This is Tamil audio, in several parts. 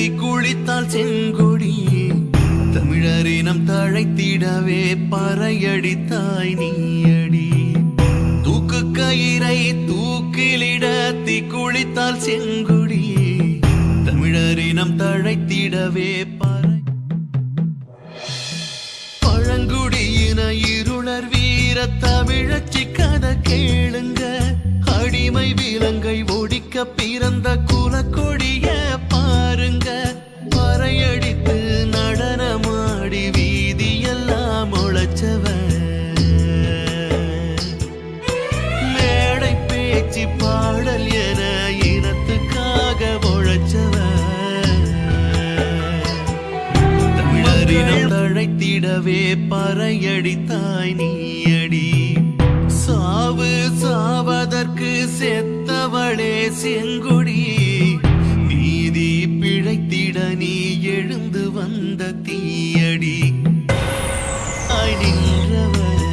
தீ குளித்தால் செங்கொடி தமிழரினம் தழைத்திடவே பறையடித்தாய் நீயடி தூக்கு கயிறை தூக்கிலிட தீ குளித்தால் செங்குடி தமிழரினம் தழைத்திடவே பறை பழங்குடியின இருளர் வீர தமிழச்சி கதை கேளுங்க அடிமை விலங்கை ஒடிக்க பிறந்த குலக்கொடிய பாருங்க பறையடித்து நடனமாடி வீதியெல்லாம் உழைச்சவன் மேடை பேச்சு பாடல் என இனத்துக்காக உழைச்சவன் தமிழரினம் தழைத்திடவே பறையடித்தாய் நீயடி சாவு சாவதற்கு செத்தவளே செங்குடி நீதி பிழைத்திட நீ எழுந்து வந்த தீயடி ஆய் நின்றவன்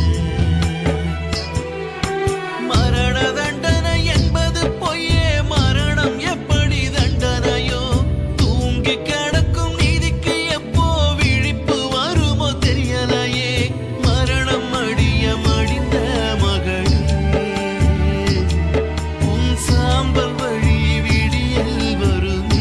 மரண தண்டனை என்பது பொய்யே மரணம் எப்படி தண்டனையோ தூங்கி கிடக்கும் நீதிக்கு எப்போ விழிப்பு வருமோ தெரியலையே மரணம் அடிய மடிந்த மகளே உன் சாம்பல் வழி விடியல் வருமே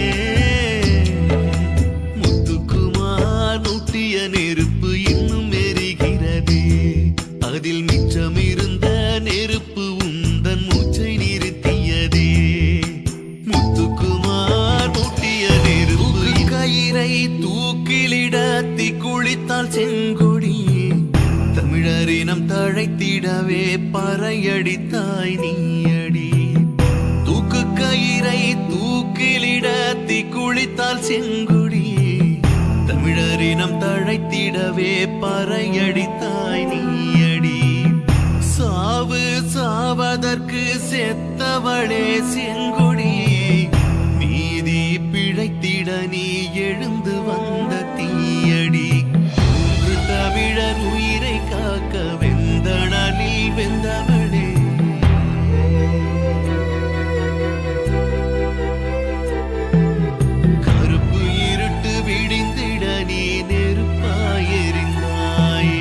முத்துக்குமார் முட்டிய நெருப்பு இன்னும் எரிகிறதே அதில் மிச்சமிருந்த நெருப்பு உந்தன் மூச்சை நிறுத்தியதே முத்துக்குமார் முட்டிய நெருப்பு கயிறை தூக்கிலிட தீ குளித்தால் செங்கொடி தமிழரினம் தழைத்திடவே பறையடித்தாய் நீயடி தூக்கு கயிறை தூக்கிலிட தீ குளித்தால் செங்குடி தமிழரினம் தழைத்திடவே பறையடித்தாய் நீயடி சாவு சாவதற்கு செத்தவளே செங்குடி நீதி பிழைத்திட நீ எழுந்து வந்த தீயடி மூன்று தமிழர் உயிரை காக்க வெந்தணலில் வெந்தவளே கருப்பு இருட்டு விடிந்திட நீ நெருப்பாய் எரிந்தாயே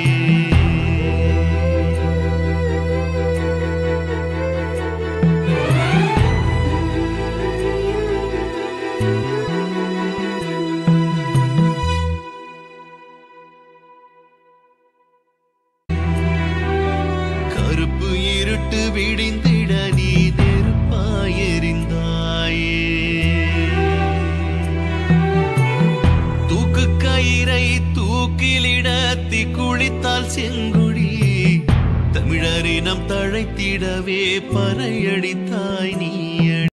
கருப்பு இருட்டு விடிந்திட நீ நெருப்பாய் எரிந்தாயே தூக்கு கயிறை தூக்கிலிட தீ குளித்தால் செங்குடி தமிழரினம் தழைத்திடவே பறையடித்தாய் நீ